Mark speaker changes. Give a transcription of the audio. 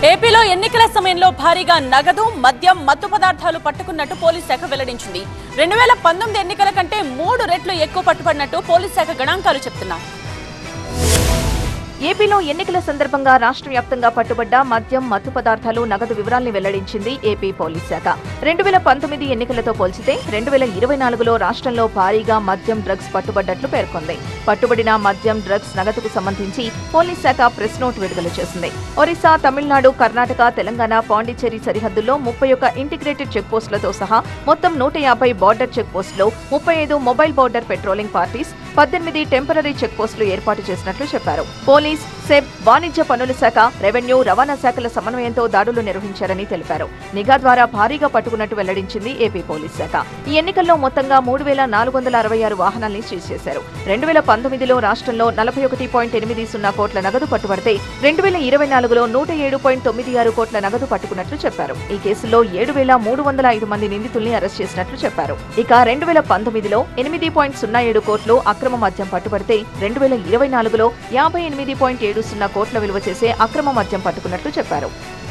Speaker 1: ఏపీలో ఎన్నికల సమయంలో భారీగా నగదు మద్యం మత్తు పదార్థాలు పట్టుకున్నట్టు పోలీస్ శాఖ వెల్లడించింది రెండు వేల పంతొమ్మిది ఎన్నికల కంటే మూడు రెట్లు ఎక్కువ పట్టుబడినట్టు పోలీస్ శాఖ గణాంకాలు చెప్తున్నాయి
Speaker 2: ఏపీలో ఎన్నికల సందర్భంగా రాష్ట్ర వ్యాప్తంగా పట్టుబడ్డ మద్యం మత్తు పదార్థాలు నగదు వివరాల్ని వెల్లడించింది ఏపీ పోలీస్ శాఖ రెండు వేల పంతొమ్మిది ఎన్నికలతో పోల్చితే రెండు వేల ఇరవై నాలుగులో రాష్ట్రంలో భారీగా మద్యం డ్రగ్స్ పట్టుబడ్డట్లు పేర్కొంది పట్టుబడిన మద్యం డ్రగ్స్ నగదుకు సంబంధించి పోలీస్ శాఖ ప్రెస్ నోట్ విడుదల చేసింది ఒరిస్సా తమిళనాడు కర్ణాటక తెలంగాణ పాండిచ్చేరి సరిహద్దుల్లో ముప్పై ఒక్క ఇంటిగ్రేటెడ్ చెక్ పోస్టులతో సహా మొత్తం నూట యాభై బార్డర్ చెక్ పోస్టులో ముప్పై ఐదు మొబైల్ బార్డర్ పెట్రోలింగ్ పార్టీస్ పద్దెనిమిది టెంపరీ చెక్ పోస్టులు ఏర్పాటు చేసినట్లు చెప్పారు పోలీస్ సెబ్ వాణిజ్య పన్నుల శాఖ రెవెన్యూ రవాణా శాఖల సమన్వయంతో దాడులు నిర్వహించారని తెలిపారు నిఘా ద్వారా భారీగా పట్టుకున్నట్టు వెల్లడించింది ఏపీ పోలీస్ శాఖ ఈ ఎన్నికల్లో మొత్తంగా మూడు వేల నాలుగు వందల అరవై ఆరు వాహనాల్ని సీజ్ చేశారు రెండు వేల పంతొమ్మిదిలో రాష్ట్రంలో నలభై ఒకటి పాయింట్ ఎనిమిది సున్నా కోట్ల నగదు పట్టుబడితే రెండు వేల ఇరవై నాలుగులో నూట ఏడు పాయింట్ తొమ్మిది ఆరు కోట్ల నగదు పట్టుకున్నట్లు చెప్పారు ఈ కేసులో ఏడు వేల మూడు వందల ఐదు మంది నిందితుల్ని అరెస్ట్ చేసినట్లు చెప్పారు ఇక రెండు వేల పంతొమ్మిదిలో ఎనిమిది పాయింట్ సున్నా ఏడు కోట్లు అక్రమ మద్యం పట్టుబడితే రెండు వేల ఇరవై నాలుగులో యాభై ఎనిమిది పాయింట్ ఏడు సున్నా కోట్ల విలువ చేసే అక్రమ మద్యం పట్టుకున్నట్లు చెప్పారు